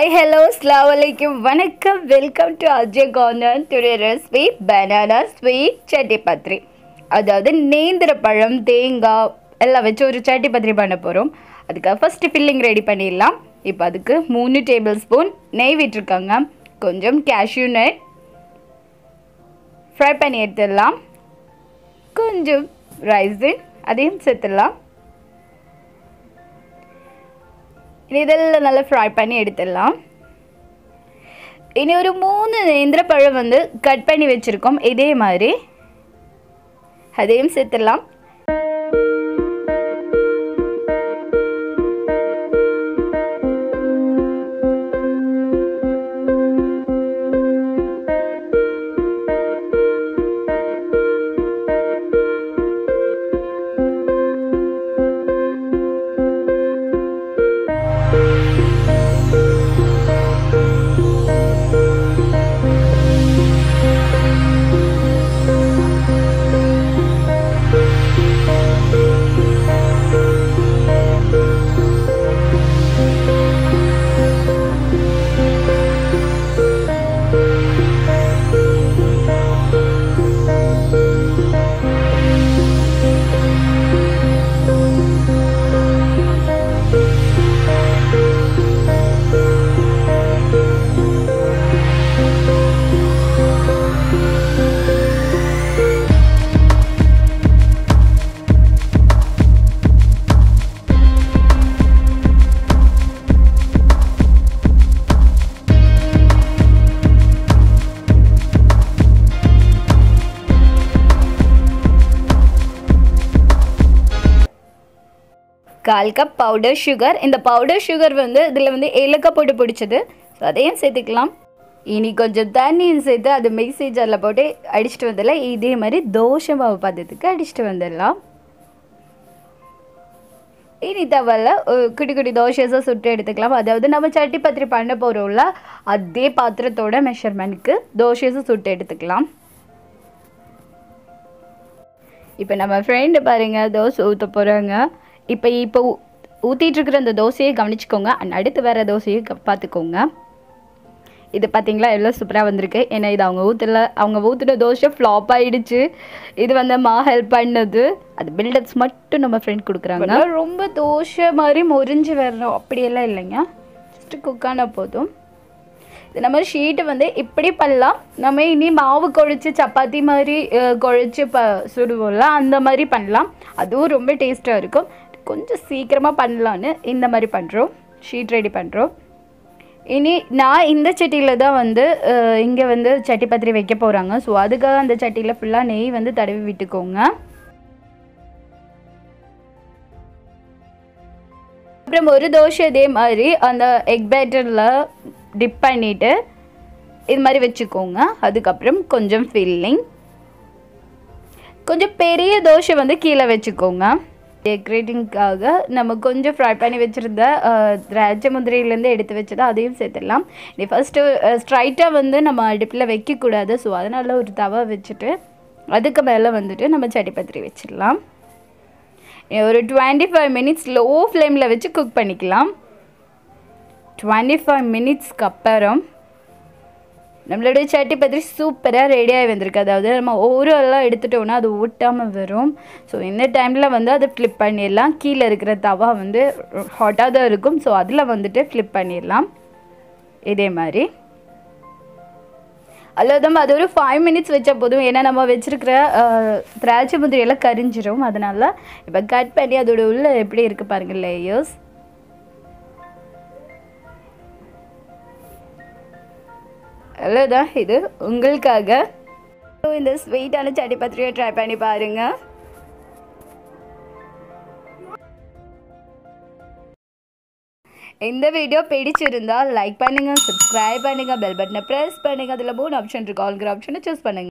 hi hello அஸ்லாம் வலைக்கும் வணக்கம் welcome to Ajay corner today recipe banana sweet சட்டி பத்ரி அதாவது நேந்திர பழம் தேங்காய் எல்லாம் வச்சு ஒரு சட்டி பத்ரி பண்ண போகிறோம் அதுக்காக ஃபஸ்ட்டு ஃபில்லிங் ரெடி பண்ணிடலாம் இப்போ அதுக்கு மூணு டேபிள் ஸ்பூன் நெய் விட்டுருக்காங்க கொஞ்சம் கேஷ்யூ நட் ஃப்ரை பண்ணி எடுத்துடலாம் கொஞ்சம் ரைஸின் அதையும் சேர்த்துடலாம் இனி இதெல்லாம் நல்லா ஃப்ரை பண்ணி எடுத்துடலாம் இனி ஒரு மூணு நேந்திரப்பழம் வந்து கட் பண்ணி வச்சுருக்கோம் இதே மாதிரி அதையும் சேர்த்துடலாம் கால் கப் பவுடர் சுகர் இந்த பவுடர் சுகர் வந்து இதில் வந்து ஏலக்காய் போட்டு பிடிச்சது ஸோ அதையும் சேர்த்துக்கலாம் இனி கொஞ்சம் தண்ணியும் சேர்த்து அது மிக்ஸி ஜாரில் போட்டு அடிச்சுட்டு வந்துடலாம் இதே மாதிரி தோசை மாவு பதத்துக்கு அடிச்சுட்டு வந்துடலாம் இனி தவல குட்டி குட்டி தோசைஸாக சுட்டு எடுத்துக்கலாம் அதாவது நம்ம சட்டி பத்திரி பண்ண போகிறோம்ல அதே பாத்திரத்தோட மெஷர்மெண்ட்க்கு தோசைஸை சுட்டு எடுத்துக்கலாம் இப்போ நம்ம ஃப்ரெண்டு பாருங்கள் தோசை ஊற்ற போகிறாங்க இப்போ இப்போ ஊற்றிட்டு இருக்கிற அந்த தோசையை கவனிச்சுக்கோங்க அண்ட் அடுத்து வேறு தோசையை பார்த்துக்கோங்க இது பார்த்தீங்களா எவ்வளோ சூப்பராக வந்திருக்கு ஏன்னா இது அவங்க ஊற்றுல அவங்க ஊற்றுன தோசை ஃப்ளாப் ஆகிடுச்சு இது வந்து மா ஹெல்ப் பண்ணது அது பில்டப்ஸ் மட்டும் நம்ம ஃப்ரெண்ட் கொடுக்குறாங்க ரொம்ப தோசை மாதிரி முறிஞ்சு வரணும் அப்படியெல்லாம் இல்லைங்க ஜஸ்ட்டு குக்கான போதும் இது நம்ம ஷீட்டை வந்து இப்படி பண்ணலாம் நம்ம இனி மாவு குழச்சி சப்பாத்தி மாதிரி குழச்சி ப சுடுவோம்ல அந்த மாதிரி பண்ணலாம் அதுவும் ரொம்ப டேஸ்ட்டாக இருக்கும் கொஞ்சம் சீக்கிரமாக பண்ணலான்னு இந்த மாதிரி பண்ணுறோம் ஷீட் ரெடி பண்ணுறோம் இனி நான் இந்த சட்டியில் தான் வந்து இங்கே வந்து சட்டி பத்திரி வைக்க போகிறாங்க ஸோ அதுக்காக அந்த சட்டியில் ஃபுல்லாக நெய் வந்து தடவி விட்டுக்கோங்க அப்புறம் ஒரு தோசை இதே மாதிரி அந்த எக் பேட்டரில் டிப் பண்ணிவிட்டு இது மாதிரி வச்சுக்கோங்க அதுக்கப்புறம் கொஞ்சம் ஃபில்லிங் கொஞ்சம் பெரிய தோசை வந்து கீழே வச்சுக்கோங்க டெக்கரேட்டிங்காக நம்ம கொஞ்சம் ஃப்ரை பண்ணி வச்சுருந்த திராட்சை முந்திரையிலேருந்து எடுத்து வச்சதை அதையும் சேர்த்துடலாம் நீ ஃபஸ்ட்டு ஸ்ட்ரைட்டாக வந்து நம்ம அடுப்பில் வைக்கக்கூடாது ஸோ அதனால் ஒரு தவா வச்சுட்டு அதுக்கு மேலே வந்துட்டு நம்ம சட்டிப்பத்திரி வச்சிடலாம் ஒரு டுவெண்ட்டி ஃபைவ் மினிட்ஸ் லோ ஃப்ளேமில் வச்சு குக் பண்ணிக்கலாம் டுவெண்ட்டி ஃபைவ் மினிட்ஸ்க்கு அப்புறம் நம்மளுடைய சட்டி பத்திரி சூப்பராக ரெடியாகி வந்திருக்கு அதாவது நம்ம ஓரெல்லாம் எடுத்துட்டோன்னா அது ஒட்டாமல் வரும் ஸோ இந்த டைமில் வந்து அதை ஃப்ளிப் பண்ணிடலாம் கீழே இருக்கிற தவா வந்து ஹாட்டாக தான் இருக்கும் ஸோ அதில் வந்துட்டு ஃப்ளிப் பண்ணிடலாம் இதே மாதிரி அல்லது அது ஒரு ஃபைவ் மினிட்ஸ் வச்சா போதும் ஏன்னா நம்ம வச்சுருக்கிற திராட்சை முந்திரியெல்லாம் கரிஞ்சிரும் அதனால் இப்போ கட் பண்ணி அதோட உள்ள எப்படி இருக்குது பாருங்கள் லேயர்ஸ் அவ்வளோதான் இது உங்களுக்காக இந்த ஸ்வீட்டான சட்டி பத்திரியை ட்ரை பண்ணி பாருங்கள் இந்த வீடியோ பிடிச்சிருந்தால் லைக் பண்ணுங்கள் சப்ஸ்கிரைப் பண்ணுங்கள் பெல் பட்டனை ப்ரெஸ் பண்ணுங்கள் அதில் மூணு ஆப்ஷன் இருக்குது ஆல்கிற ஆப்ஷனை சூஸ் பண்ணுங்கள்